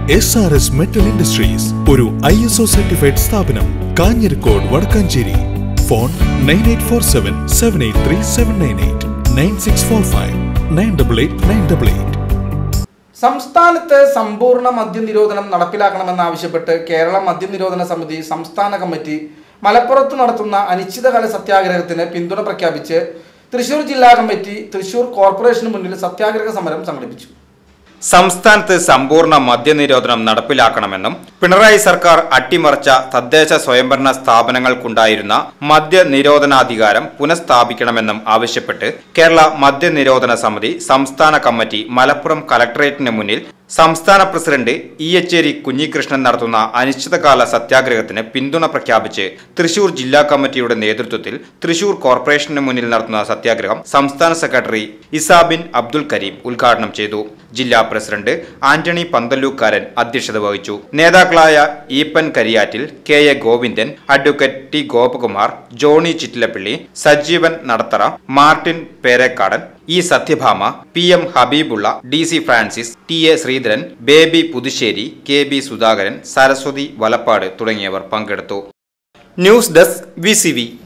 S R S metal industries ഒരു I S O certified സ്ഥാപനം Kanjirakode Vadakkanchery phone nine eight four seven seven eight three seven nine eight nine six four five nine double eight nine double eight സംസ്ഥാനത്ത് സമ്പൂർണ്ണ മദ്യനിരോധനം നടപ്പിലാക്കണമെന്നാവശ്യപ്പെട്ട് കേരള മദ്യനിരോധന സമിതി സംസ്ഥാന committee മലപ്പുറത്ത് നടത്തുന്ന അനിശ്ചിതകാല സത്യാഗ്രഹത്തിന് പിന്തുണ പ്രഖ്യാപിച്ച് തൃശൂർ ജില്ലാ കമ്മിറ്റി തൃശൂർ കോർപ്പറേഷന് മുന്നിൽ സത്യാഗ്രഹ സമരം സംഘടിപ്പിച്ചു സംസ്ഥാനത്ത് സമ്പൂർണ്ണ മദ്യനിരോധനം നടപ്പിലാക്കണമെന്നും പിണറായി സർക്കാർ അട്ടിമറിച്ച തദ്ദേശ സ്വയംഭരണ സ്ഥാപനങ്ങൾക്കുണ്ടായിരുന്ന മദ്യനിരോധനാധികാരം പുനഃസ്ഥാപിക്കണമെന്നും ആവശ്യപ്പെട്ട് കേരള മദ്യനിരോധന സമിതി സംസ്ഥാന കമ്മിറ്റി മലപ്പുറം കലക്ടറേറ്റിന് മുന്നിൽ സംസ്ഥാന പ്രസിഡന്റ് ഇ എച്ചേരി കുഞ്ഞികൃഷ്ണൻ നടത്തുന്ന അനിശ്ചിതകാല സത്യാഗ്രഹത്തിന് പിന്തുണ പ്രഖ്യാപിച്ച് തൃശൂർ ജില്ലാ കമ്മിറ്റിയുടെ നേതൃത്വത്തിൽ തൃശൂർ കോർപ്പറേഷന് മുന്നിൽ നടത്തുന്ന സത്യാഗ്രഹം സംസ്ഥാന സെക്രട്ടറി ഇസാബിൻ അബ്ദുൽ കരീം ഉദ്ഘാടനം ചെയ്തു ജില്ലാ പ്രസിഡന്റ് ആന്റണി പന്തല്ലൂക്കാരൻ അധ്യക്ഷത വഹിച്ചു നേതാക്കളായ Eapen Kariyattil K A Govindan advocate T Gopakumar Johnny Chittilappilly Sajeevan Nadathara Martin Perekkadan E Sathyabhama P M Habeebulla D C Francis T A Sreedharan Baby Puthussery K B Sudhakaran Saraswathi Valappad തുടങ്ങിയവർ പങ്കെടുത്തു ന്യൂസ് ഡെസ്ക് വി